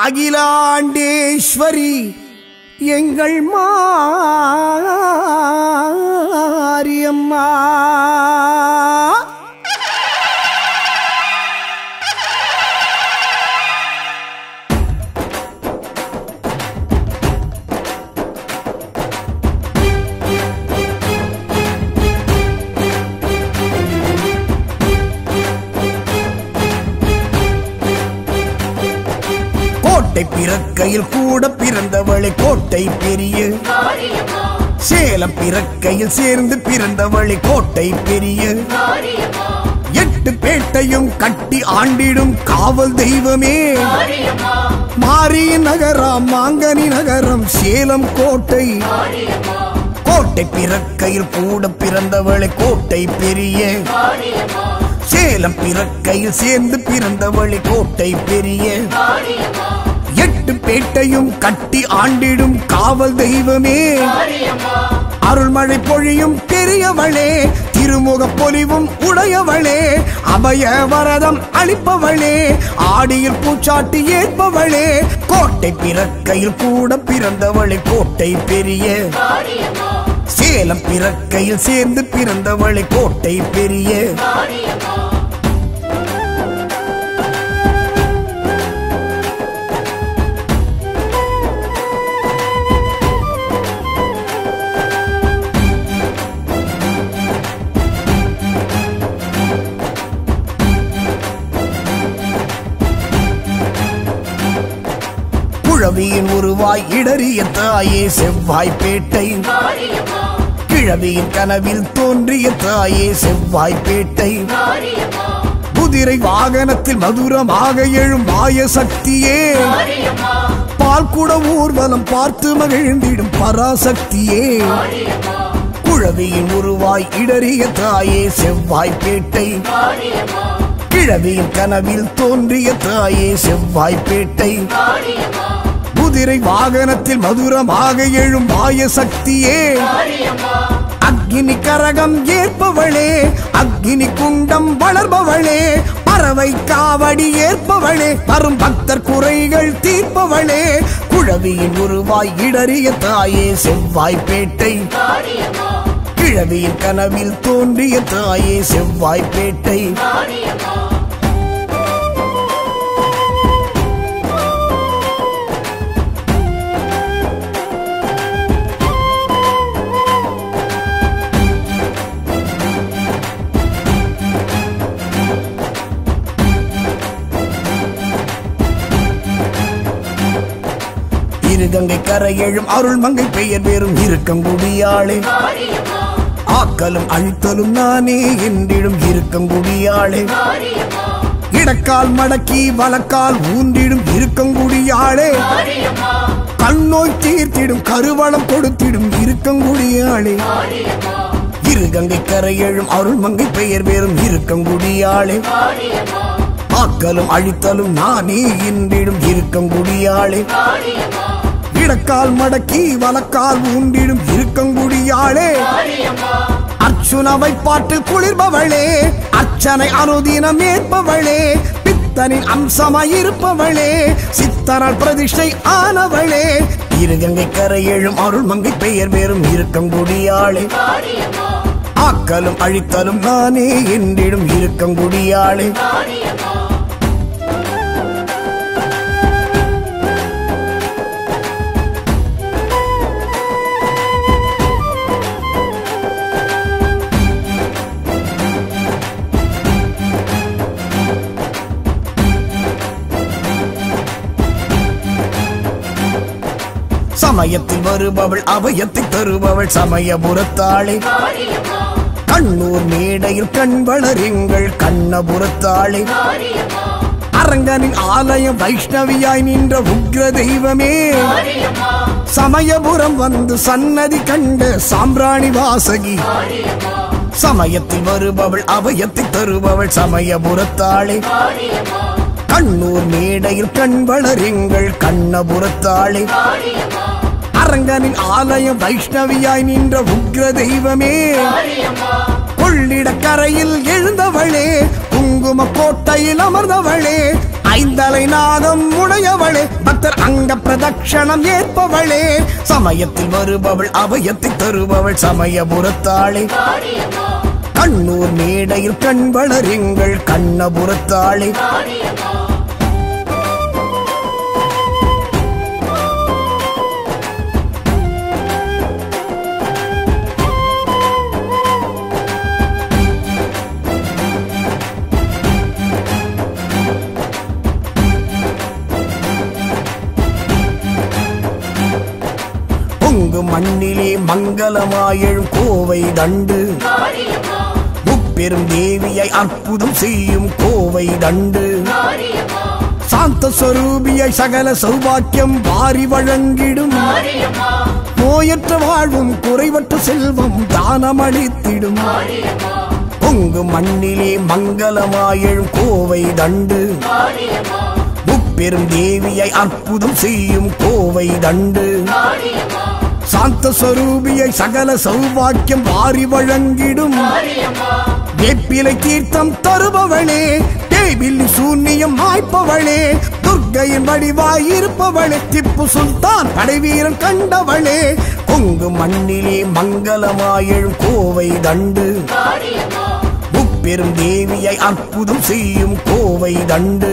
அகிலாண்டேஸ்வரி எங்கள் மாரியம்மா கோட்டை பிறக்கையில் கூட பிறந்தவளை கோட்டை பெரிய சேலம் பிறக்கையில் சேர்ந்து பிறந்தவளை கோட்டை பெரிய எட்டு பேட்டையும் கட்டி ஆண்டிடும் காவல் தெய்வமே மாரி நகரம் மாங்கனி நகரம் சேலம் கோட்டை கோட்டை பிறக்கையில் கூட பிறந்தவளை கோட்டை பெரிய சேலம் பிறக்கையில் சேர்ந்து பிறந்தவளை கோட்டை பெரிய எட்டு பேட்டையும் கட்டி ஆண்டிடும் காவல் தெய்வமே அருள்மழை பொழியும் பெரியவளே திருமுக பொலிவும் உடையவளே அபய வரதம் அளிப்பவளே ஆடியில் பூச்சாட்டி ஏற்பவளே கோட்டை பிறக்கையில் கூட பிறந்தவளை கோட்டை பெரிய சேலம் பிறக்கையில் சேர்ந்து பிறந்தவளை கோட்டை பெரிய குழவியின் உருவாய் இடறிய தாயே செவ்வாய் பேட்டை கிழவியின் கனவில் தோன்றிய தாயே செவ்வாய் பேட்டை குதிரை வாகனத்தில் மதுரமாக எழும் மாய சக்தியே பால் கூட ஊர்வலம் பார்த்து மகிழ்ந்திடும் பராசக்தியே குழவியின் உருவாய் இடறிய தாயே செவ்வாய் பேட்டை கிழவியின் கனவில் தோன்றிய தாயே செவ்வாய் பேட்டை குதிரை வாகனத்தில் மதுரமாக எழும் மாய சக்தியே அக்னி கரகம் ஏற்பவளே அக்னி குண்டம் வளர்பவளே பறவை காவடி ஏற்பவளே வரும் பக்தர் குறைகள் தீர்ப்பவளே குழவியின் உருவாய் இடறிய தாயே செவ்வாய் பேட்டை கிழவியின் கனவில் தோன்றிய தாயே செவ்வாய் பேட்டை இருகங்கை கரையெழும் அருள் மங்கை பெயர் வேறும் இருக்கங்குடியாளே ஆக்கலும் அழித்தலும் நானே என்றிடும் இருக்கங்குடியாளே இடக்கால் மடக்கி வலக்கால் ஊன்றிடும் இருக்கங்குடியாளே கண்ணோய் தீர்த்திடும் கருவளம் கொடுத்திடும் இருக்கங்குடியாளே இருகங்கை கரையெழும் அருள் மங்கை பெயர் வேறும் இருக்கங்குடியாளே ஆக்கலும் அழித்தலும் நானே என்றிடும் இருக்கங்குடியாளே இடக்கால் மடக்கி வலக்கால் ஊன்றிடும் இருக்கங்குடியாளே அர்ச்சுனவை பாட்டில் குளிர்பவளே அர்ச்சனை அனுதினம் ஏற்பவளே பித்தனின் அம்சமாய் இருப்பவளே சித்தரால் பிரதிஷ்டை ஆனவளே இருகங்கை கரையெழும் அருள் மங்கை பெயர் வேறும் இருக்கங்குடியாளே ஆக்கலும் அழித்தலும் நானே என்றிடும் இருக்கங்குடியாளே சமயத்தில் வருபவள் அபயத்தை தருபவள் சமயபுரத்தாளே கண்ணூர் மேடையில் கண் வளருங்கள் கண்ணபுரத்தாளே அரங்கனின் ஆலயம் வைஷ்ணவியாய் நின்ற உக்ர தெய்வமே சமயபுரம் வந்து சன்னதி கண்ட சாம்பிராணி வாசகி சமயத்தில் வருபவள் அபயத்தை தருபவள் சமயபுரத்தாளே கண்ணூர் மேடையில் கண் வளருங்கள் கண்ணபுரத்தாளே அரங்கனின் ஆலயம் வைஷ்ணவியாய் நின்ற உக்ர தெய்வமே கொள்ளிட கரையில் எழுந்தவளே குங்கும கோட்டையில் அமர்ந்தவளே ஐந்தலை நாகம் உடையவளே பக்தர் அங்க பிரதட்சணம் ஏற்பவளே சமயத்தில் வருபவள் அபயத்தை தருபவள் சமயபுரத்தாளே கண்ணூர் மேடையில் கண் வளருங்கள் கண்ணபுரத்தாளே பொங்கு மண்ணிலே மங்களமாயழும் கோவை தண்டு முப்பெரும் தேவியை அற்புதம் செய்யும் கோவை தண்டு சாந்த ஸ்வரூபியை சகல சௌபாக்கியம் வாரி வழங்கிடும் நோயற்ற வாழ்வும் குறைவற்ற செல்வம் தானமளித்திடும் பொங்கு மண்ணிலே மங்களமாயழும் கோவை தண்டு முப்பெரும் தேவியை அற்புதம் செய்யும் கோவை தண்டு சாந்த ஸ்வரூபியை சகல சௌபாக்கியம் வாரி வழங்கிடும் வேப்பிலை தீர்த்தம் தருபவளே தேவில்லி சூன்யம் மாய்ப்பவளே துர்க்கையின் வடிவாய் இருப்பவளே திப்பு சுல்தான் படைவீரன் கண்டவளே கொங்கு மண்ணிலே மங்களமாயழும் கோவை தண்டு முப்பெரும் தேவியை அற்புதம் செய்யும் கோவை தண்டு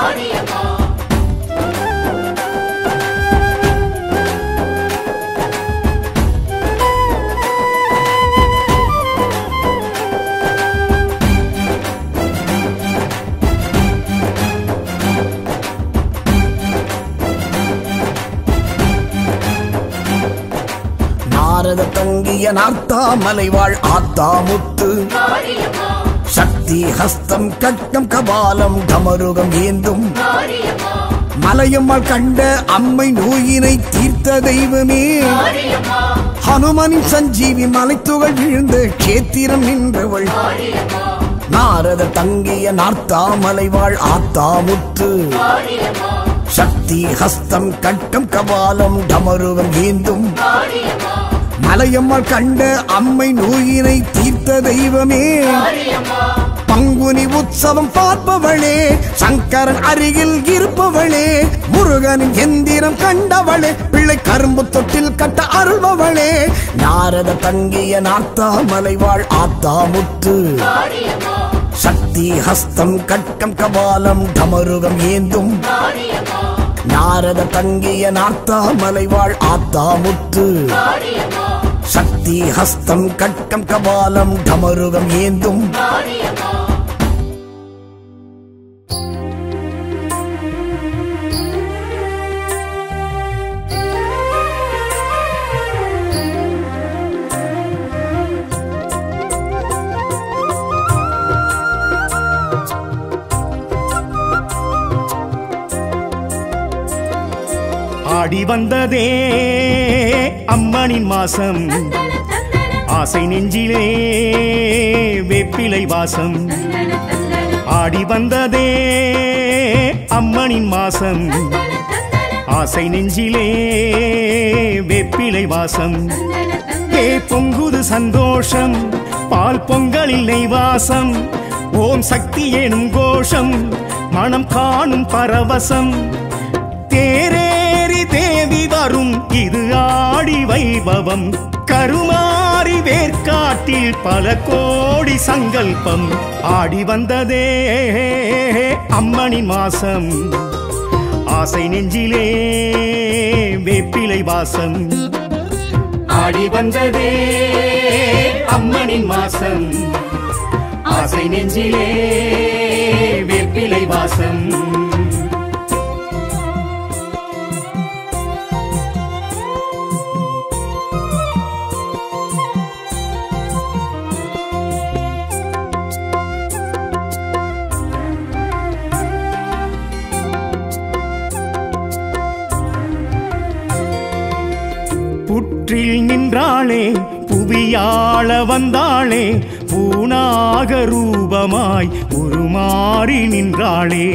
நாரத தங்கிய நார்த்தாமலை வாழ் ஆத்தாமுத்து சக்தி ஹஸ்தம் கட்டம் கபாலம் டமருகம் ஏந்தும் மலையம்மாள் கண்ட அம்மை நோயினை தீர்த்த தெய்வமே ஹனுமனின் சஞ்சீவி மலைத்துகள் விழுந்த கேத்திரம் நின்றவள் நாரத தங்கிய நார்த்தாமலை வாழ் ஆத்தாமுத்து சக்தி ஹஸ்தம் கட்டம் கபாலம் டமருகம் ஏந்தும் மலையம்மாள் கண்ட அம்மை நோயினை தீர்த்த தெய்வமே பங்குனி உற்சவம் பார்ப்பவளே சங்கரன் அருகில் இருப்பவளே முருகனின் எந்திரம் கண்டவளே பிள்ளை கரும்பு தொட்டில் கட்ட அருள்பவளே நாரத தங்கிய நார்த்தாமலை வாழ் ஆத்தாமுத்து சக்தி ஹஸ்தம் கட்டம் கபாலம் டமருகம் ஏந்தும் நாரத தங்கிய நார்த்தாமலை வாழ் ஆத்தாமுத்து சக்தி ஹஸ்தம் கட்டம் கபாலம் டமருகம் ஏந்தும் ஆடி வந்ததே அம்மனின் மாசம் ஆசை நெஞ்சிலே வெப்பிலை வாசம் ஆடி வந்ததே அம்மனின் மாசம் ஆசை நெஞ்சிலே வெப்பிலை வாசம் ஏ பொங்குது சந்தோஷம் பால் பொங்கலில் நெய் வாசம் ஓம் சக்தி எனும் கோஷம் மனம் காணும் பரவசம் தேரேறி தேவி வரும் இது ஆடி வைபவம் கருமாறி வேர்க்காட்டில் பல கோடி சங்கல்பம் ஆடி வந்ததே அம்மனின் மாசம் ஆசை நெஞ்சிலே வேப்பிலை வாசம் ஆடி வந்ததே அம்மனின் மாசம் ஆசை நெஞ்சிலே வேப்பிலை வாசம் புற்றில் நின்றாளே புவியாள வந்தாளே பூனாக ரூபமாய் உருமாறி நின்றாளே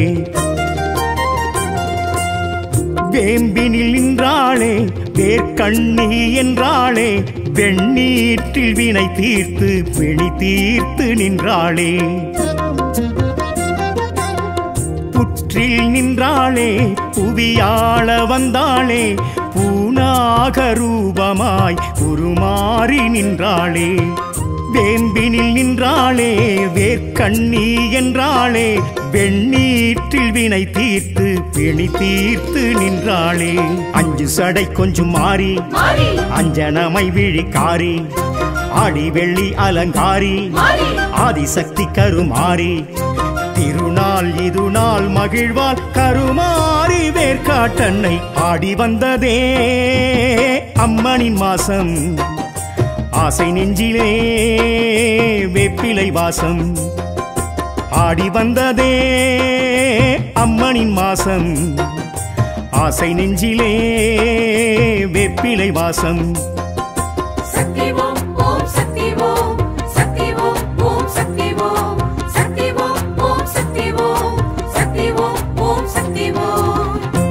வேம்பினில் நின்றாளே வேர்க்கண்ணி என்றாளே வெண்ணீற்றில் வினை தீர்த்து பிணி தீர்த்து நின்றாளே புற்றில் நின்றாளே புவியாள வந்தாளே பூனாக ரூபமாய் உருமாறி நின்றாளே வேம்பினில் நின்றாளே வேர்க்கண்ணி என்றாளே வெண்ணீற்றில் வினை தீர்த்து பிணி தீர்த்து நின்றாளே அஞ்சு சடை கொஞ்சம் மாறி மாறி அஞ்சனமை விழிக்காரி ஆடி வெள்ளி அலங்காரி மாறி ஆதிசக்தி கருமாரி திருநாள் இது நாள் மகிழ்வால் கருமாரி வேர்க்காட்டன்னை ஆடி வந்ததே அம்மனின் மாசம் ஆசை நெஞ்சிலே வேப்பிலை வாசம் ஆடி வந்ததே அம்மனின் மாசம் ஆசை நெஞ்சிலே வேப்பிலை வாசம் சக்தி ஓம் ஓம் சக்தி ஓம் சக்தி ஓம் ஓம் சக்தி ஓம் சக்தி ஓம் ஓம் சக்தி ஓம் சக்தி ஓம் ஓம் சக்தி ஓம்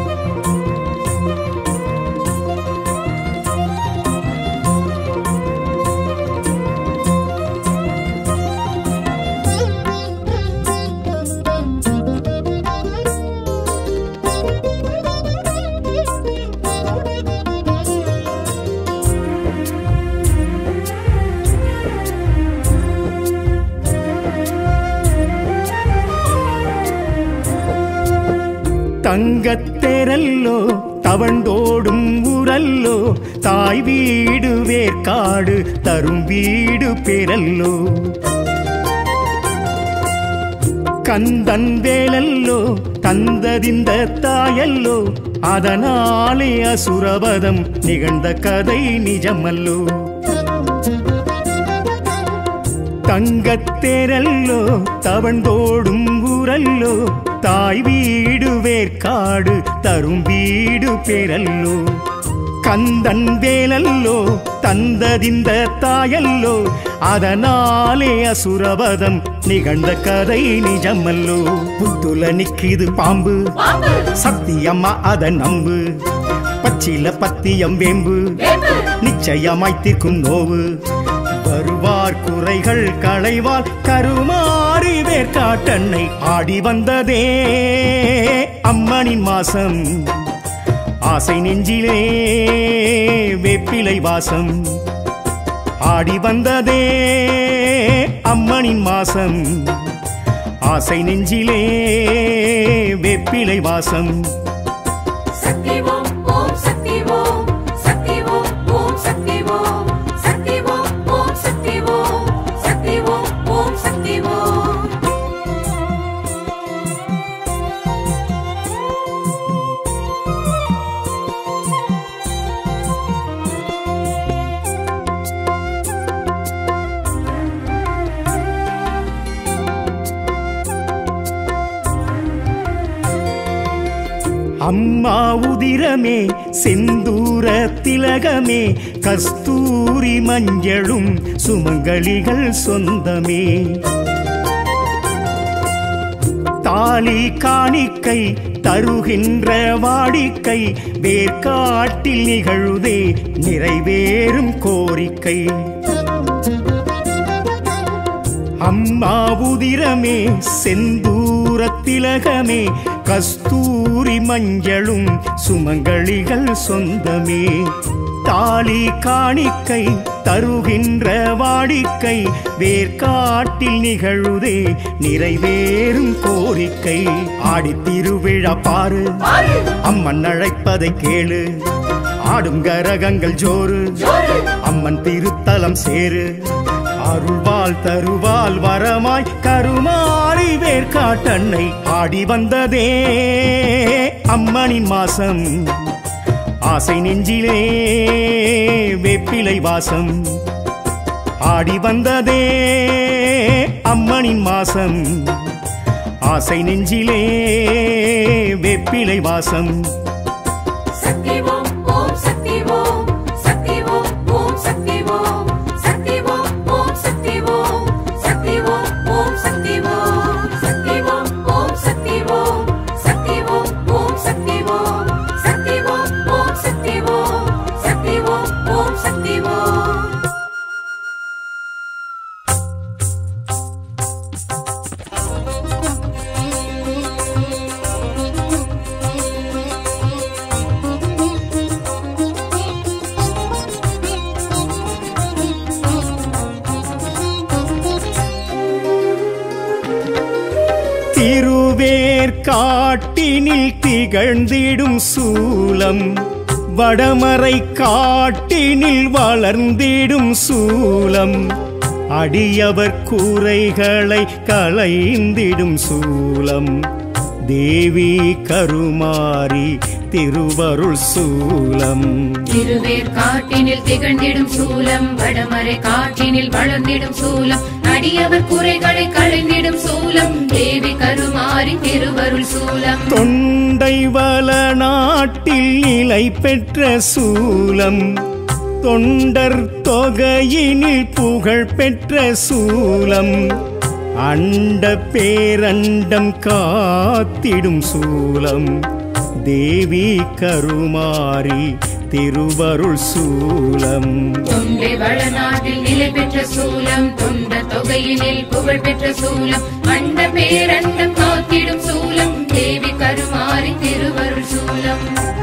தங்கத்தெரல்லோ தவண்டோடும் உரல்லோ தாய் வீடு வேர்க்காடு தரும் வீடு பெறல்லோ கந்தன் வேலல்லோ தந்ததிந்த தாயல்லோ அதனாலே அசுரவதம் நிகழ்ந்த கதை நிஜமல்லோ தங்கத்தேரல்லோ தவண்டோடும் ஊரல்லோ தாய் வீடு வேர்க்காடு தரும் வீடு பெறல்லோ கந்தன் வேலல்லோ தந்ததிந்த தாயல்லோ அதனாலே அசுரவதம் நிகழ்ந்த கதை நிஜமல்லோ புத்துல நிக்கிது பாம்பு பாம்பு சத்தியம்மா அத நம்பு பச்சில பத்தியம் வேம்பு வேம்பு நிச்சயமாய் தீர்க்கும் நோவு வருவார் குறைகள் களைவார் கருமாறி வேர்க்காட்டன்னை ஆடி வந்ததே அம்மனின் மாசம் ஆசை நெஞ்சிலே வேப்பிலை வாசம் ஆடி வந்ததே அம்மனின் மாசம் ஆசை நெஞ்சிலே வேப்பிலை வாசம் சக்தி ஓம் ஓம் சக்தி ஓம் சக்தி ஓம் ஓம் சக்தி ஓம் சக்தி ஓம் ஓம் சக்தி ஓம் சக்தி ஓம் ஓம் சக்தி ஓம் அம்மா உதிரமே செந்தூர திலகமே கஸ்தூரி மஞ்சளும் சுமங்கலிகள் சொந்தமே தாலி காணிக்கை தருகின்ற வாடிக்கை வேர்க்காட்டில் நிகழுதே நிறைவேறும் கோரிக்கை அம்மா உதிரமே செந்தூர திலகமே கஸ்தூரி மஞ்சளும் சுமங்கலிகள் சொந்தமே தாலி காணிக்கை தருகின்ற வாடிக்கை வேர்க்காட்டில் நிகழுதே நிறைவேறும் கோரிக்கை ஆடித் திருவிழா பாரு பாரு அம்மன் அழைப்பதை கேளு ஆடும் கரகங்கள் ஜோறு ஜோறு அம்மன் திருத்தலம் சேரு அருள்வாள் தருவாள் வரமாய் கருமாறி வேர்க்காட்டன்னை ஆடி வந்ததே அம்மனின் மாசம் ஆசை நெஞ்சிலே வேப்பிலை வாசம் ஆடி வந்ததே அம்மனின் மாசம் ஆசை நெஞ்சிலே வேப்பிலை வாசம் சக்தி ஓம் ஓம் சக்தி ஓம் சக்தி ஓம் ஓம் சக்தி ஓம் சக்தி ஓம் ஓம் சக்தி ஓம் சக்தி ஓம் ஓம் சக்தி ஓம் சக்தி ஓம் ஓம் சக்தி ஓம் சக்தி ஓம் ஓம் சக்தி ஓம் சக்தி ஓம் ஓம் சக்தி ஓம் சக்தி ஓம் ஓம் சக்தி ஓம் Thank காட்டினில் திகழ்ந்திடும் சூலம் வடமறை காட்டினில் வளர்ந்திடும் சூலம் அடியவர் கூரைகளை களைந்திடும் சூலம் தேவி கருமாரி திருவருள் சூலம் திருவேர் காட்டினில் திகழ்ந்திடும் சூலம் வடமறை காட்டினில் வளர்ந்திடும் சூலம் அடியவர் குறைகளை களைந்திடும் சூலம் தேவி கருமாரி திருவருள் சூலம் தொண்டை வள நாட்டில் நிலை பெற்ற சூலம் தொண்டர் தொகையினில் புகழ் பெற்ற சூலம் அண்ட பேரண்டம் காத்திடும் சூலம் தேவி கருமாரி திருவருள் சூலம் தொண்டை வளநாட்டில் நிலை பெற்ற சூலம் தொண்ட தொகையினில் புகழ் பெற்ற சூலம் அண்ட பேரண்டம் காத்திடும் சூலம் தேவி கருமாரி திருவருள் சூலம்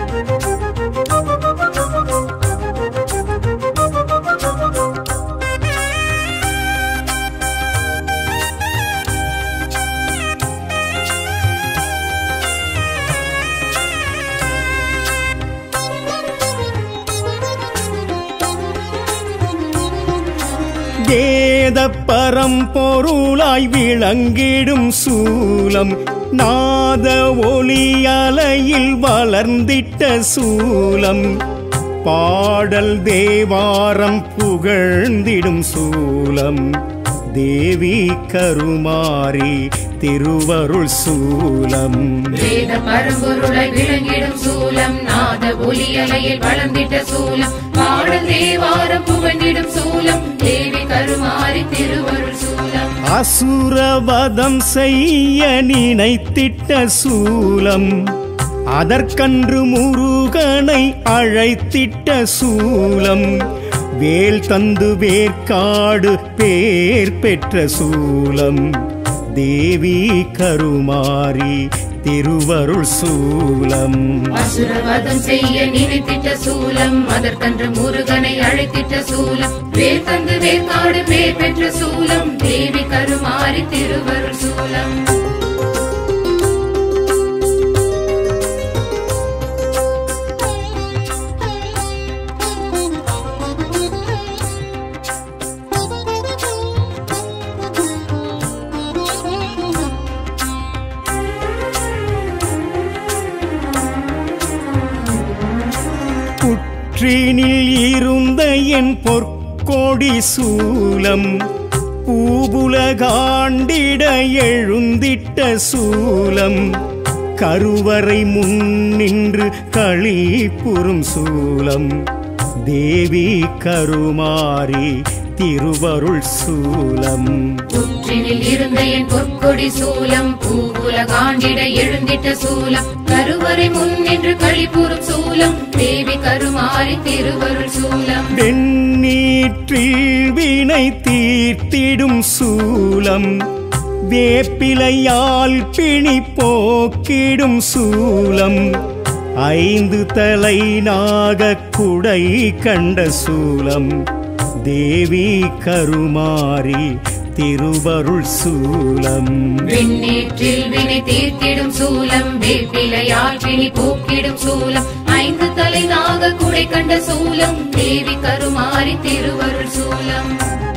வேத பரம்பொருளாய் விளங்கிடும் சூலம் நாத ஒளி அலையில் வளர்ந்திட்ட சூலம் பாடல் தேவாரம் புகழ்ந்திடும் சூலம் தேவி கருமாரி திருவருள் சூலம் வேத பரம்பொருளை விளங்கிடும் சூலம் நாத ஒலியலையில் வளர்ந்திட்ட சூலம் பாடல் தேவாரம் புகழ்ந்திடும் சூலம் தேவி கருமாரி திருவருள் சூலம் அசுரவதம் செய்ய நினைத்திட்ட சூலம் அதற்கன்று முருகனை அழைத்திட்ட சூலம் வேல் தந்து வேர்க்காடு பேர் பெற்ற சூலம் தேவி கருமாரி திருவருள் சூலம் அசுரவதம் செய்ய நினைத்திட்ட சூலம் அதற்கன்று முருகனை அழைத்திட்ட சூலம் வேர் தந்து வேர்க்காடு பேர் பெற்ற சூலம் தேவி கருமாரி திருவருள் சூலம் புற்றினில் இருந்த என் பொற்கொடி சூலம் பூபுலகாண்டிட எழுந்திட்ட சூலம் கருவறை முன்னின்று களிப்புறும் சூலம் தேவி கருமாரி திருவருள் சூலம் புற்றினில் இருந்த என் பொற்கொடி சூலம் பூவுல காண்டிட எழுந்திட்ட சூலம் கருவறை முன்னின்று கழிப்புறும் சூலம் தேவி கருமாரி திருவருள் சூலம் வெண்ணீற்றில் வினை தீர்த்திடும் சூலம் வேப்பிலையால் பிணி போக்கிடும் சூலம் ஐந்து தலை நாகக் குடை கண்ட சூலம் தேவி கருமாரி திருவருள் சூலம் விண்ணேற்றில் வினை தீர்த்திடும் சூலம் வேப்பிலையால் பிணி போக்கிடும் சூலம் ஐந்து தலை நாக குடை கண்ட சூலம் தேவி கருமாரி திருவருள் சூலம்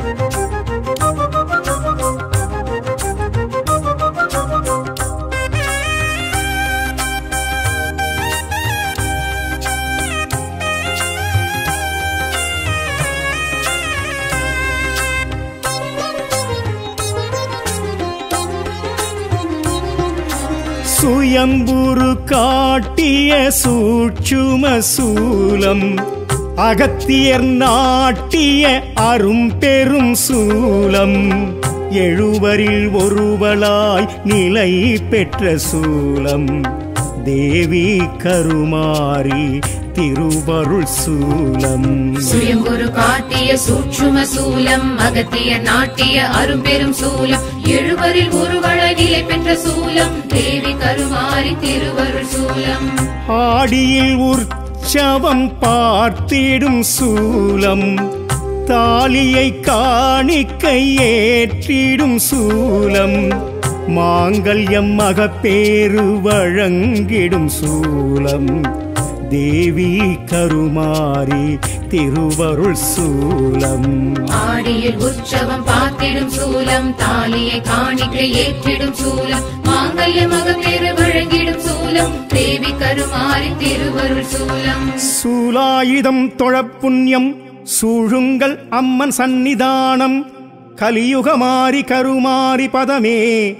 சுயம்புரு காட்டிய சூட்சும சூலம் அகத்தியர் நாட்டிய அரும்பெரும் சூலம் எழுவரில் ஒருவளாய் நிலை பெற்ற சூலம் தேவி கருமாரி திருவருள் சூலம் சுயம்புரு காட்டிய சூட்சும சூலம் அகத்திய நாட்டிய அரும்பெரும் சூலம் எழுவரில் ஒருவள நிலை பெற்ற சூலம் தேவி கருமாரி திருவருள் சூலம் ஆடியில் உற்சவம் பார்த்திடும் சூலம் தாலியை காணிக்கை ஏற்றிடும் சூலம் மாங்கல்யம் மகப்பேறு வழங்கிடும் சூலம் தேவி கருமாரி திருவருள் சூலம் ஆடியில் உற்சவம் பார்த்திடும் சூலம் தாலியை காணிக்கை ஏற்றிடும் சூலம் மாங்கல்ய மகப்பேறு வழங்கிடும் சூலம் தேவி கருமாரி திருவருள் சூலம் சூலாயுதம் தொழப்புண்ணியம் சூழுங்கள் அம்மன் சந்நிதானம் கலியுகமாரி கருமாரி பதமே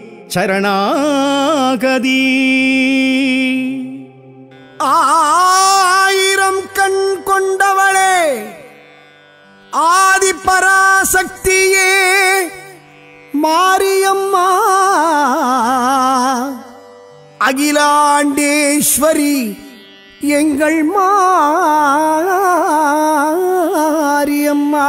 சரணாகதி ஆயிரம் கண் கொண்டவளே ஆதி பராசக்தியே மாரியம்மா அகிலாண்டேஸ்வரி எங்கள் மாரியம்மா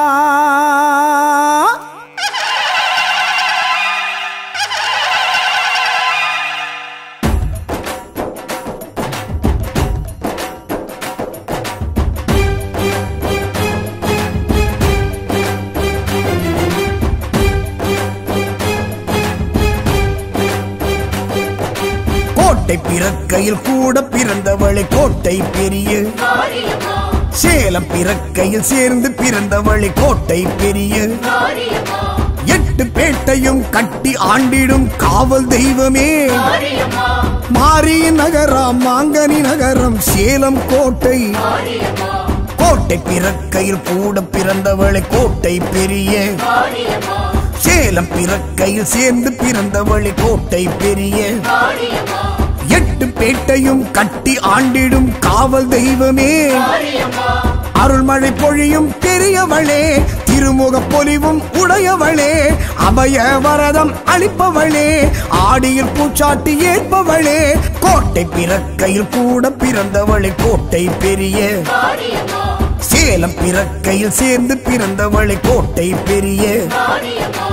கோட்டை பிறக்கையில் கூட பிறந்தவளை கோட்டை பெரிய மாரியம்மா சேலம் பிறக்கையில் சேர்ந்து பிறந்தவளை கோட்டை பெரிய மாரியம்மா எட்டு பேட்டையும் கட்டி ஆண்டிடும் காவல் தெய்வமே மாரியம்மா மாரியின் நகரம் மாங்கனி நகரம் சேலம் கோட்டை மாரியம்மா கோட்டை பிறக்கையில் கூட பிறந்தவளை கோட்டை பெரிய மாரியம்மா சேலம் பிறக்கையில் சேர்ந்து பிறந்தவளை கோட்டை பெரிய மாரியம்மா எட்டு பேட்டையும் கட்டி ஆண்டிடும் காவல் தெய்வமே மாரியம்மா அருள்மழை பொழியும் பெரியவளே திருமுக பொலிவும் உடையவளே அபய வரதம் அளிப்பவளே ஆடியில் பூச்சாட்டி ஏற்பவளே கோட்டை பிறக்கையில் கூட பிறந்தவளை கோட்டை பெரிய மாரியம்மா சேலம் பிறக்கையில் சேர்ந்து பிறந்தவளை கோட்டை பெரிய மாரியம்மா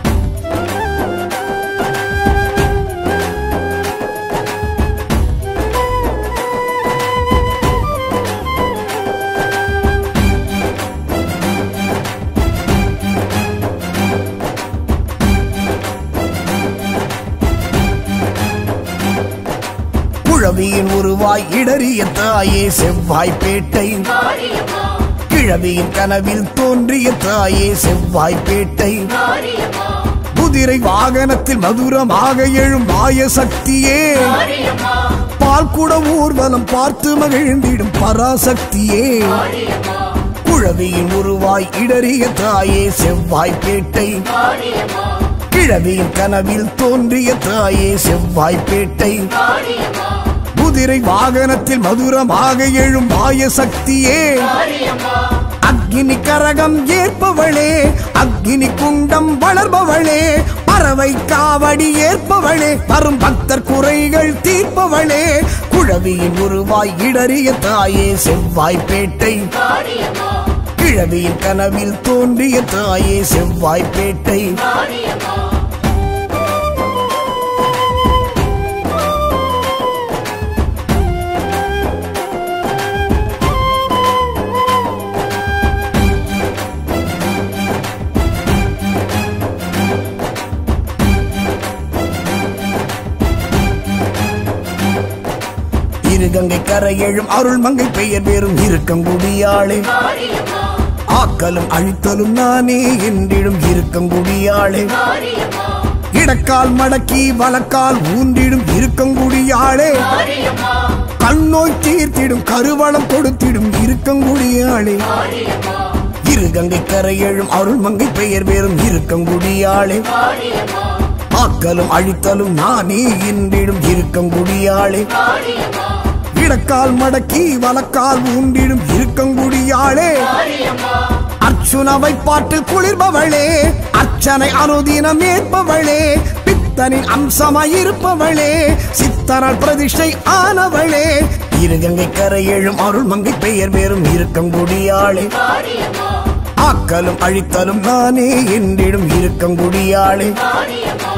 குழவியின் உருவாய் இடறிய தாயே செவ்வாய்ப்பேட்டை மாரியம்மா கிழவியின் கனவில் தோன்றிய தாயே செவ்வாய்ப்பேட்டை மாரியம்மா குதிரை வாகனத்தில் மதுரமாக எழும் மாய சக்தியே மாரியம்மா பால்குட ஊர்வலம் பார்த்து மகிழ்ந்திடும் பராசக்தியே மாரியம்மா குழவியின் உருவாய் இடறிய தாயே செவ்வாய்ப்பேட்டை மாரியம்மா கிழவியின் கனவில் தோன்றிய தாயே செவ்வாய்ப்பேட்டை மாரியம்மா குதிரை வாகனத்தில் மதுரமாக எழும் மாய சக்தியே மாரியம்மா அக்னி கரகம் ஏற்பவளே அக்னி குண்டம் வளர்பவளே பறவை காவடி ஏற்பவளே வரும் பக்தர் குறைகள் தீர்ப்பவளே குழவியின் உருவாய் இடறிய தாயே செவ்வாய்ப்பேட்டை மாரியம்மா கிழவியின் கனவில் தோன்றிய தாயே செவ்வாய்ப்பேட்டை மாரியம்மா இருகங்கை கரையெழும் அருள் மங்கை பெயர் பெறும் இருக்கங்குடியாளே மாரியம்மா ஆக்கலும் அழித்தலும் நானே என்றிடும் இருக்கங்குடியாளே மாரியம்மா இடக்கால் மடக்கி வலக்கால் ஊன்றிடும் இருக்கங்குடியாளே மாரியம்மா கண்ணோய் தீர்த்திடும் கருவளம் கொடுத்திடும் இருக்கங்குடியாளே மாரியம்மா இருகங்கை கரையெழும் அருள் மங்கை பெயர் பெறும் இருக்கங்குடியாளே மாரியம்மா ஆக்கலும் அழித்தலும் நானே என்றிடும் இருக்கங்குடியாளே மாரியம்மா இடக்கால் மடக்கி வலக்கால் ஊன்றிடும் இருக்கங்குடியாளே மாரியம்மா அர்ச்சுனவை பாட்டில் குளிர்பவளே அர்ச்சனை அனுதினம் ஏற்பவளே பித்தனின் அம்சமாய் இருப்பவளே சித்தரால் பிரதிஷ்டை ஆனவளே இருகங்கை கரையெழும் அருள் மங்கை பெயர் பெறும் இருக்கங்குடியாளே மாரியம்மா ஆக்கலும் அழித்தலும் நானே என்றிடும் இருக்கங்குடியாளே மாரியம்மா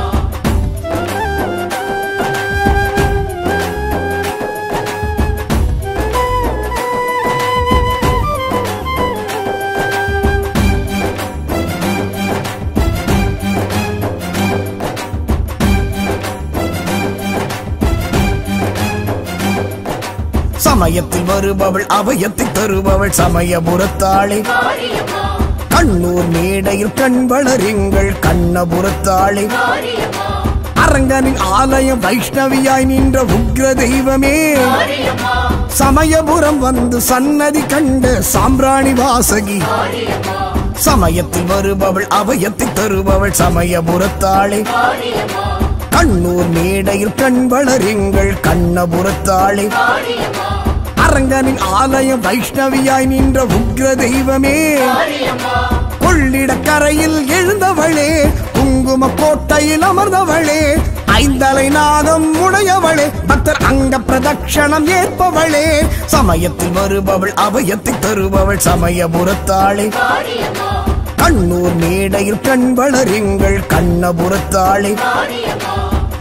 சமயத்தில் வருபவள் அபயத்தை தருபவள் சமயபுரத்தாளே மாரியம்மா கண்ணூர் மேடையில் கண் வளருங்கள் கண்ணபுரத்தாளே மாரியம்மா அரங்கனின் ஆலயம் வைஷ்ணவியாய் நின்ற உக்ர தெய்வமே மாரியம்மா சமயபுரம் வந்து சன்னதி கண்ட சாம்பிராணி வாசகி மாரியம்மா சமயத்தில் வருபவள் அபயத்தை தருபவள் சமயபுரத்தாளே மாரியம்மா கண்ணூர் மேடையில் கண் வளருங்கள் கண்ணபுரத்தாளே மாரியம்மா அரங்கனின் ஆலயம் வைஷ்ணவியாய் நின்ற உக்ர தெய்வமே மாரியம்மா கொள்ளிடக் கரையில் எழுந்தவளே குங்கும கோட்டையில் அமர்ந்தவளே ஐந்தலை நாகம் உடையவளே பக்தர் அங்க பிரதட்சணம் ஏற்பவளே சமயத்தில் வருபவள் அபயத்தை தருபவள் சமயபுரத்தாளே மாரியம்மா கண்ணூர் மேடையில் கண் வளருங்கள் கண்ணபுரத்தாளே மாரியம்மா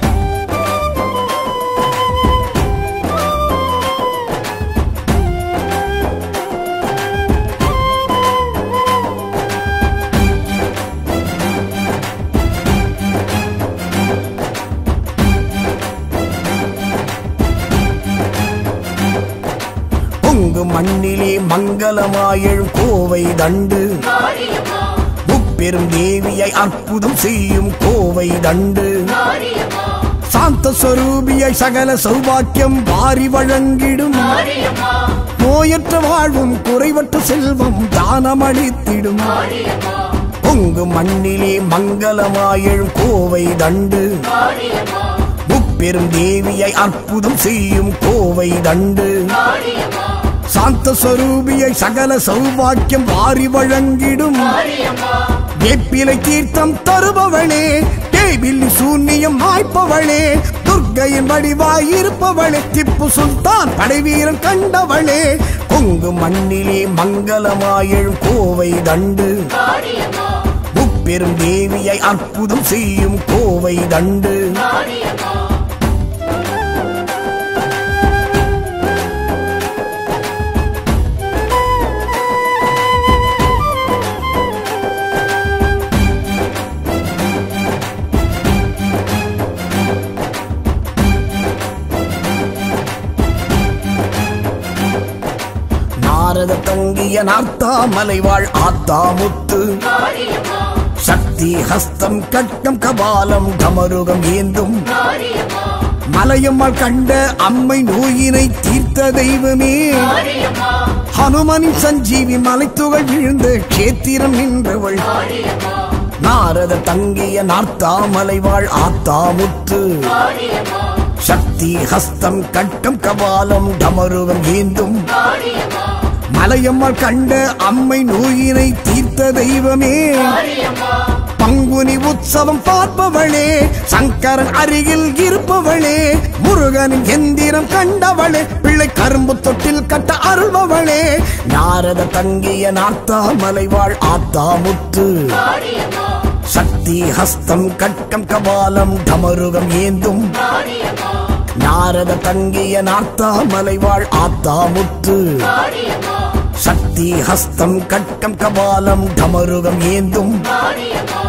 பொங்கு மண்ணிலே மங்களமாயழும் கோவை தண்டு மாரியம்மா முப்பெரும் தேவியை அற்புதம் செய்யும் கோவை தண்டு மாரியம்மா சாந்த ஸ்வரூபியை சகல சௌபாக்கியம் வாரி வழங்கிடும் மாரியம்மா நோயற்ற வாழ்வும் குறைவற்ற செல்வம் தானமளித்திடும் மாரியம்மா பொங்கு மண்ணிலே மங்களமாயழும் கோவை தண்டு மாரியம்மா முப்பெரும் தேவியை அற்புதம் செய்யும் கோவை தண்டு மாரியம்மா சாந்த ஸ்வரூபியை சகல சௌபாக்கியம் வாரி வழங்கிடும் மாரியம்மா வேப்பிலை தீர்த்தம் தருபவளே தேவில்லி சூன்யம் மாய்ப்பவளே துர்க்கையின் வடிவாய் இருப்பவளே திப்பு சுல்தான் படைவீரன் கண்டவளே கொங்கு மண்ணிலே மங்களமாயழும் கோவை தண்டு மாரியம்மா முப்பெரும் தேவியை அற்புதம் செய்யும் கோவை தண்டு மாரியம்மா நாரத தங்கிய நார்த்தாமலை வாழ் ஆத்தாமுத்து மாரியம்மா சக்தி ஹஸ்தம் கட்டம் கபாலம் கமருகம் ஏந்தும் மாரியம்மா மலையம்மாள் கண்ட அம்மை நோயினை தீர்த்த தெய்வமே மாரியம்மா ஹனுமனின் சஞ்சீவி மலைத்துகள் விழுந்த கேத்திரம் நின்றவள் மாரியம்மா நாரத தங்கிய நார்த்தாமலை வாழ் ஆத்தாமுத்து மாரியம்மா சக்தி ஹஸ்தம் கட்டம் கபாலம் டமருகம் ஏந்தும் மாரியம்மா மலையம்மாள் கண்ட அம்மை நோயினை தீர்த்த தெய்வமே மாரியம்மா பங்குனி உற்சவம் பார்ப்பவளே சங்கரன் அருகில் இருப்பவளே முருகனின் எந்திரம் கண்டவளே பிள்ளை கரும்பு தொட்டில் கட்ட அருள்பவளே நாரத தங்கிய நார்த்தாமலை வாழ் ஆத்தாமுத்து மாரியம்மா சக்தி ஹஸ்தம் கட்டம் கபாலம் டமருகம் ஏந்தும் மாரியம்மா நாரத தங்கிய நார்த்தாமலை வாழ் ஆத்தாமுத்து மாரியம்மா சக்தி ஹஸ்தம் கட்டம் கபாலம் டமருகம் ஏந்தும் மாரியம்மா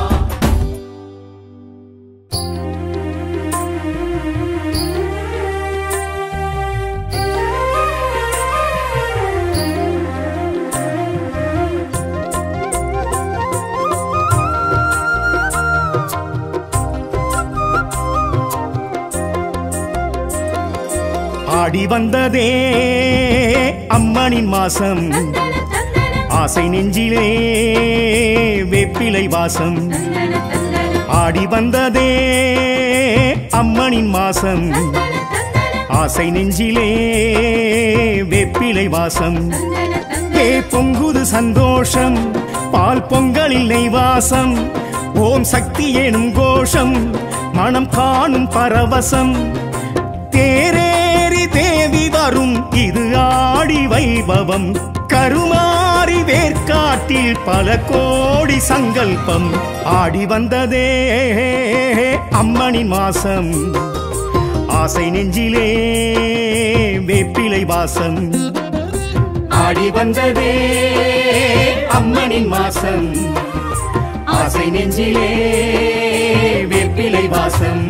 ஆடி வந்ததே அம்மனின் மாசம் தந்தன தந்தன ஆசை நெஞ்சிலே வேப்பிலை வாசம் தந்தன தந்தன ஆடி வந்ததே அம்மனின் மாசம் தந்தன தந்தன ஆசை நெஞ்சிலே வேப்பிலை வாசம் தந்தன தந்தன ஏ பொங்குது சந்தோஷம் பால் பொங்கலில் நெய்வாசம் ஓம் சக்தி எனும் கோஷம் மனம் காணும் பரவசம் தேரேறி தேவி வரும் இது ஆடி வைபவம் கருமாறி வேர்க்காட்டில் பல கோடி சங்கல்பம் ஆடி வந்ததே அம்மனின் மாசம் ஆசை நெஞ்சிலே வேப்பிலை வாசம் ஆடி வந்ததே அம்மனின் மாசம் ஆசை நெஞ்சிலே வேப்பிலை வாசம்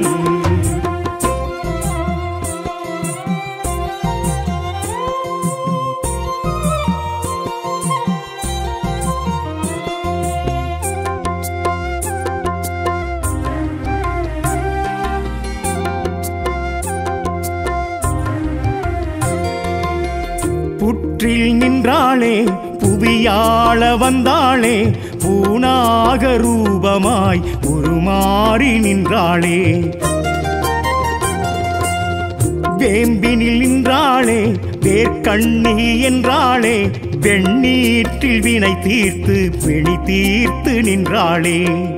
புற்றில் நின்றாளே புவியாள வந்தாளே பூனாக ரூபமாய் உருமாறி நின்றாளே வேம்பினில் நின்றாளே வேர்க்கண்ணி என்றாளே வெண்ணீற்றில் வினை தீர்த்து பிணி தீர்த்து நின்றாளே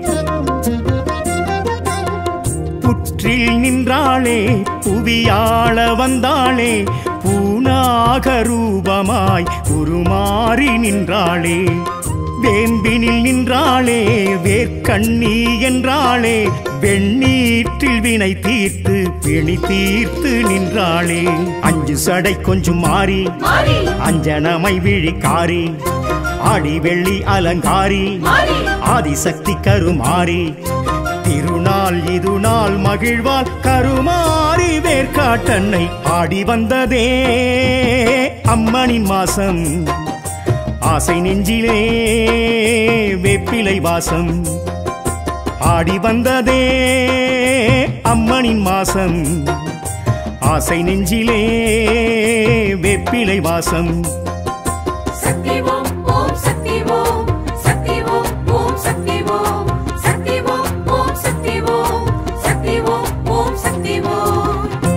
புற்றில் நின்றாளே புவியாள வந்தாளே பூனாக ரூபமாய் உருமாறி நின்றாளே வேம்பினில் நின்றாளே வேர்க்கண்ணி என்றாளே வெண்ணீற்றில் வினை தீர்த்து பிணி தீர்த்து நின்றாளே அஞ்சு சடை கொஞ்சம் மாறி மாறி அஞ்சனமை விழிக்காரி ஆடி வெள்ளி அலங்காரி மாறி ஆதிசக்தி கருமாரி திருநாள் இது நாள் மகிழ்வால் கருமாரி வேர்க்காட்டன்னை ஆடி வந்ததே அம்மனின் மாசம் ஆசை நெஞ்சிலே வேப்பிலை வாசம் ஆடி வந்ததே அம்மனின் மாசம் ஆசை நெஞ்சிலே வேப்பிலை வாசம் சக்தி ஓம் ஓம் சக்தி ஓம் சக்தி ஓம் ஓம் சக்தி ஓம் சக்தி ஓம் ஓம் சக்தி ஓம் சக்தி ஓம் ஓம் சக்தி ஓம்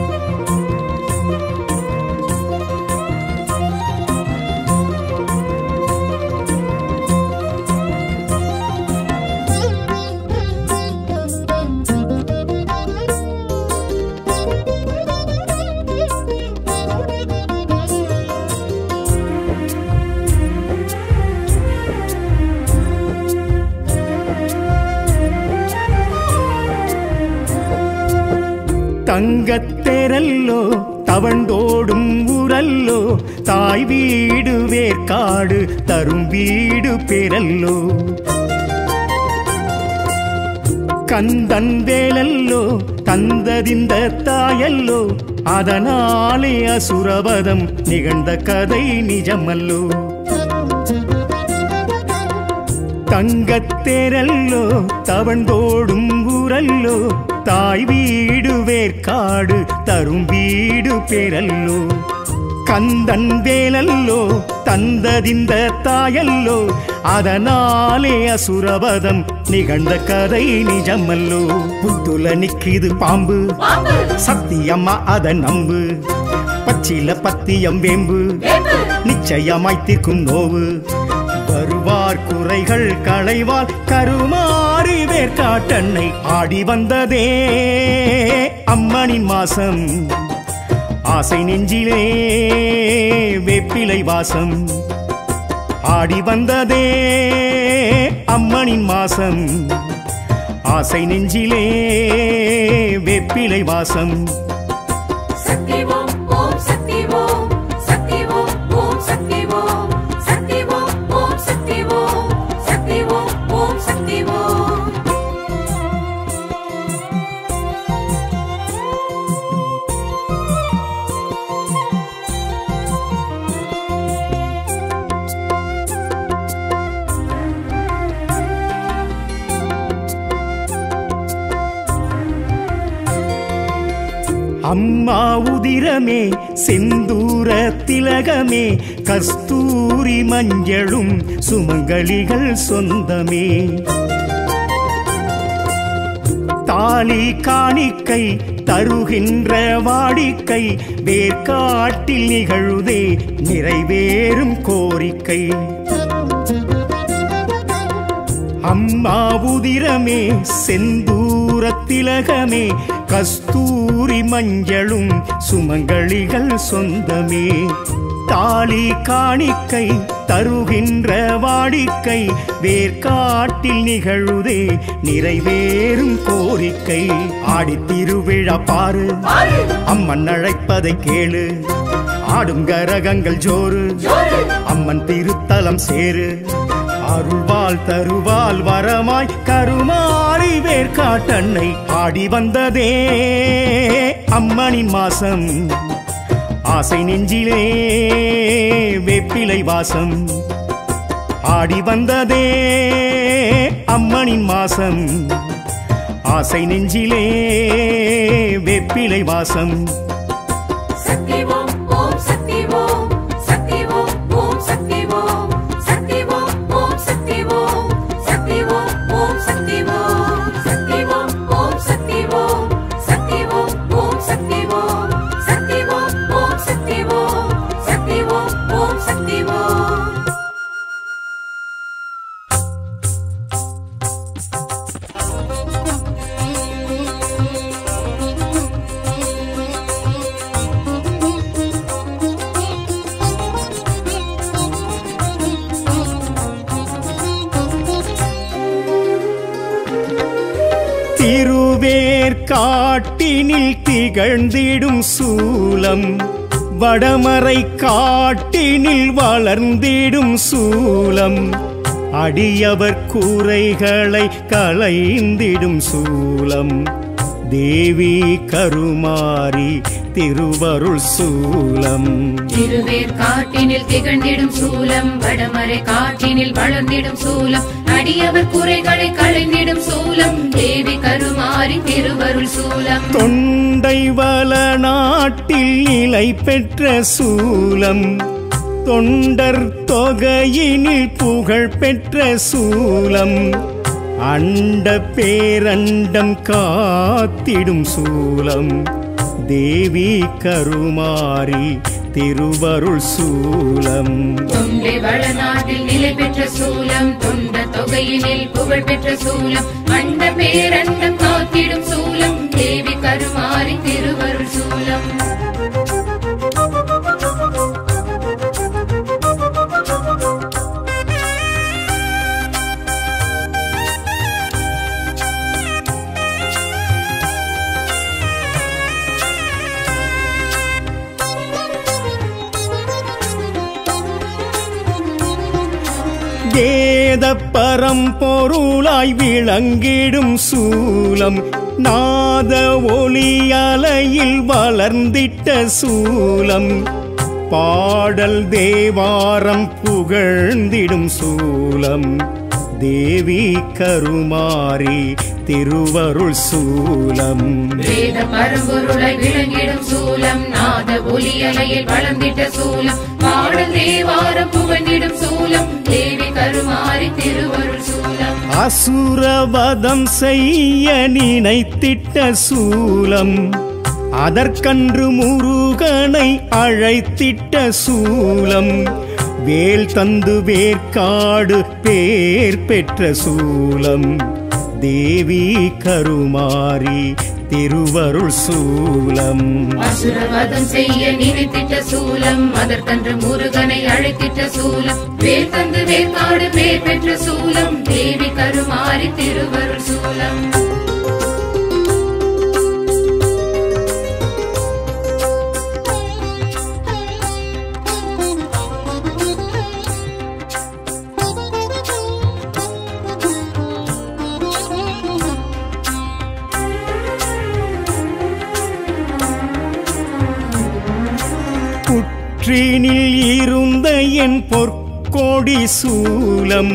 தங்கத்தேரல்லோ தவண்டோடும் ஊரல்லோ தாய் வீடு வேர்க்காடு தரும் வீடு பெறல்லோ கந்தன் வேலல்லோ தந்ததிந்த தாயல்லோ அதனாலே அசுரவதம் நிகழ்ந்த கதை நிஜமல்லோ தங்கத்தேரல்லோ தவண்டோடும் ஊரல்லோ தாய் வீடு வேர்க்காடு தரும் வீடு பெறல்லோ கந்தன் வேலல்லோ தந்ததிந்த தாயல்லோ அதனாலே அசுரவதம் நிகழ்ந்த கதை நிஜமல்லோ புத்துல நிக்கிது பாம்பு பாம்பு சத்தியம்மா அத நம்பு பச்சில பத்தியம் வேம்பு வேம்பு நிச்சயமாய் தீர்க்கும் நோவு வருவார் குறைகள் களைவார் கருமாறி வேர்க்காட்டன்னை ஆடி வந்ததே அம்மனின் மாசம் ஆசை நெஞ்சிலே வேப்பிலை வாசம் ஆடி வந்ததே அம்மனின் மாசம் ஆசை நெஞ்சிலே வேப்பிலை வாசம் சக்தி ஓம் ஓம் சக்தி ஓம் சக்தி ஓம் ஓம் சக்தி ஓம் சக்தி ஓம் ஓம் சக்தி ஓம் சக்தி ஓம் ஓம் சக்தி ஓம் அம்மா உதிரமே செந்தூர திலகமே கஸ்தூரி மஞ்சளும் சுமங்கலிகள் சொந்தமே தாலி காணிக்கை தருகின்ற வாடிக்கை வேர்க்காட்டில் நிகழுதே நிறைவேறும் கோரிக்கை அம்மா உதிரமே செந்தூர திலகமே கஸ்தூரி மஞ்சளும் சுமங்கலிகள் சொந்தமே தாலி காணிக்கை தருகின்ற வாடிக்கை வேர்க்காட்டில் நிகழுதே நிறைவேறும் கோரிக்கை ஆடித் திருவிழா பாரு பாரு அம்மன் அழைப்பதை கேளு ஆடும் கரகங்கள் ஜோறு ஜோறு அம்மன் திருத்தலம் சேரு அருள்வாள் தருவாள் வரமாய் கருமாறி வேர்க்காட்டன்னை ஆடி வந்ததே அம்மனின் மாசம் ஆசை நெஞ்சிலே வேப்பிலை வாசம் ஆடி வந்ததே அம்மனின் மாசம் ஆசை நெஞ்சிலே வேப்பிலை வாசம் சக்தி ஓம் ஓம் சக்தி ஓம் சக்தி காட்டினில் திகழ்ந்திடும் சூலம் வடமறை காட்டினில் வளர்ந்திடும் சூலம் அடியவர் கூரைகளை களைந்திடும் சூலம் தேவி கருமாரி திருவருள் சூலம் திருவேர் காட்டினில் திகழ்ந்திடும் சூலம் வடமறை காட்டினில் வளர்ந்திடும் சூலம் அடியவர் குறைகளை களைந்திடும் சூலம் தேவி கருமாரி திருவருள் சூலம் தொண்டை வள நாட்டில் நிலை பெற்ற சூலம் தொண்டர் தொகையினில் புகழ் பெற்ற சூலம் அண்ட பேரண்டம் காத்திடும் சூலம் தேவி கருமாரி திருவருள் சூலம் தொண்டை வளநாட்டில் நிலை பெற்ற சூலம் தொண்ட தொகையினில் புகழ் பெற்ற சூலம் அண்ட பேரண்டம் காத்திடும் சூலம் தேவி கருமாரி திருவருள் சூலம் வேத பரம்பொருளாய் விளங்கிடும் சூலம் நாத ஒளி அலையில் வளர்ந்திட்ட சூலம் பாடல் தேவாரம் புகழ்ந்திடும் சூலம் தேவி கருமாரி திருவருள் சூலம் வேத பரம்பொருளை விளங்கிடும் சூலம் நாத ஒலியலையில் வளர்ந்திட்ட சூலம் பாடல் தேவாரம் புகழ்ந்திடும் சூலம் தேவி கருமாரி திருவருள் சூலம் அசுரவதம் செய்ய நினைத்திட்ட சூலம் அதற்கன்று முருகனை அழைத்திட்ட சூலம் வேல் தந்து வேர்க்காடு பேர் பெற்ற சூலம் தேவி கருமாரி திருவருள் சூலம் அசுரவதம் செய்ய நினைத்திட்ட சூலம் அதற்கன்று முருகனை அழைத்திட்ட சூலம் வேர் தந்து வேர்க்காடு பேர் பெற்ற சூலம் தேவி கருமாரி திருவருள் சூலம் புற்றினில் இருந்த என் பொற்கொடி சூலம்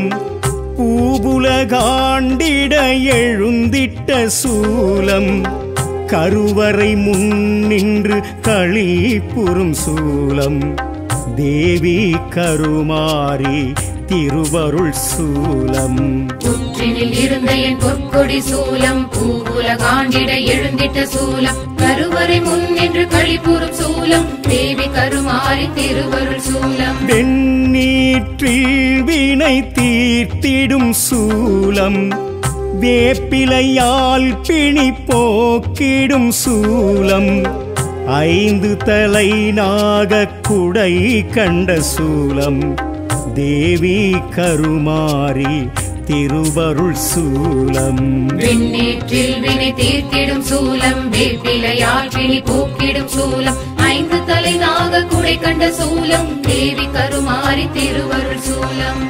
பூபுலகாண்டிட எழுந்திட்ட சூலம் கருவறை முன்னின்று களிப்புறும் சூலம் தேவி கருமாரி திருவருள் சூலம் புற்றினில் இருந்த என் பொற்கொடி சூலம் பூவுல காண்டிட எழுந்திட்ட சூலம் கருவறை முன் நின்று கழிப்புறும் சூலம் தேவி கருமாரி திருவருள் சூலம் வெண்ணீற்றில் வினை தீர்த்திடும் சூலம் வேப்பிலையால் பிணி போக்கிடும் சூலம் ஐந்து தலை நாகக் குடை கண்ட சூலம் தேவி கருமாரி திருவருள் சூலம் விண்ணேற்றில் வினை தீர்த்திடும் சூலம் வேப்பிலையால் கிளி போக்கிடும் சூலம் ஐந்து தலை நாக குடை கண்ட சூலம் தேவி கருமாரி திருவருள் சூலம்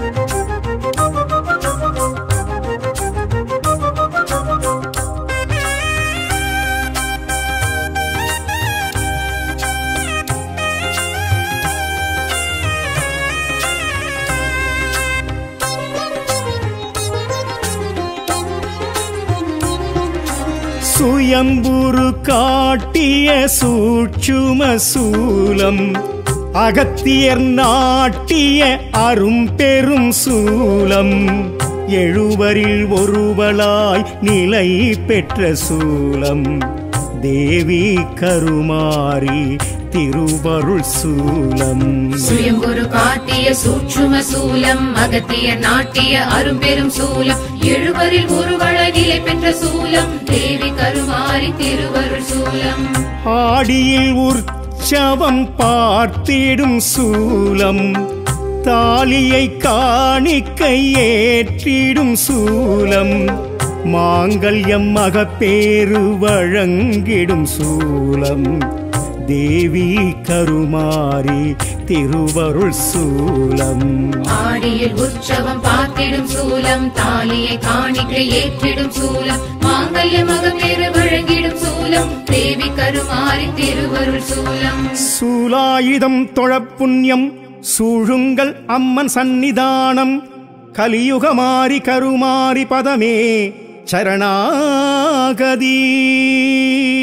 சுயம்புரு காட்டிய சூட்சும சூலம் அகத்தியர் நாட்டிய அரும்பெரும் சூலம் எழுவரில் ஒருவளாய் நிலை பெற்ற சூலம் தேவி கருமாரி திருவருள் சூலம் சுயம்புரு காட்டிய சூட்சும சூலம் அகத்திய நாட்டிய அரும்பெரும் சூலம் எழுவரில் ஒருவள நிலை பெற்ற சூலம் தேவி கருமாரி திருவருள் சூலம் ஆடியில் உற்சவம் பார்த்திடும் சூலம் தாலியை காணிக்கை ஏற்றிடும் சூலம் மாங்கல்யம் மகப்பேறு வழங்கிடும் சூலம் தேவி கருமாரி திருவருள் சூலம் ஆடியில் உற்சவம் பார்த்திடும் சூலம் தாலியை காணிக்கை ஏற்றிடும் சூலம் மாங்கல்ய மகப்பேறு வழங்கிடும் சூலம் தேவி கருமாரி திருவருள் சூலம் சூலாயுதம் தொழப்புண்ணியம் சூழுங்கள் அம்மன் சந்நிதானம் கலியுகமாரி கருமாரி பதமே சரணாகதி